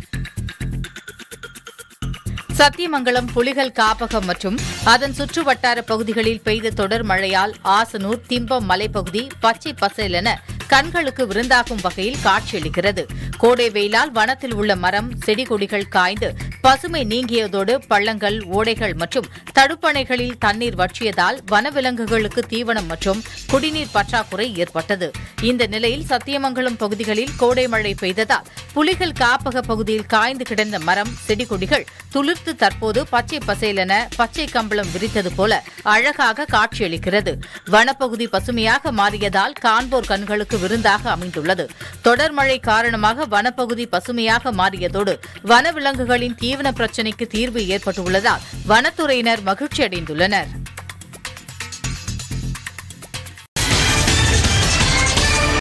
சத்தியமங்கலம் புலிகள் காப்பகம் மற்றும் அதன் சுற்று வட்டார பகுதிகளில் பெய்த தொடர் மழையால் ஆசனூர் திம்பம் மலைப்பகுதி பச்சை பசேலென கண்களுக்கு விருந்தாகும் வகையில் காட்சியளிக்கிறது கோடை வெயிலால் வனத்தில் உள்ள மரம் செடி கொடிகள் காய்ந்து பசுமை நீங்கியதோடு பள்ளங்கள் ஓடைகள் மற்றும் தடுப்பணைகளில் தண்ணீர் வற்றியதால் வனவிலங்குகளுக்கு தீவனம் மற்றும் குடிநீர் பற்றாக்குறை ஏற்பட்டது இந்த நிலையில் சத்தியமங்கலம் பகுதிகளில் கோடை மழை பெய்ததால் புலிகள் காப்பக பகுதியில் காய்ந்து கிடந்த மரம் செடி கொடிகள் துளிர்த்து தற்போது பச்சை பசேலென பச்சை கம்பளம் விரித்தது போல அழகாக காட்சியளிக்கிறது வனப்பகுதி பசுமையாக மாறியதால் காண்போர் கண்களுக்கு விருந்தாக அமைந்துள்ளது தொடர் மழை காரணமாக வனப்பகுதி பசுமையாக மாறியதோடு வனவிலங்குகளின் தீவன பிரச்சினைக்கு தீர்வு ஏற்பட்டுள்ளதால் வனத்துறையினர் மகிழ்ச்சி அடைந்துள்ளனர்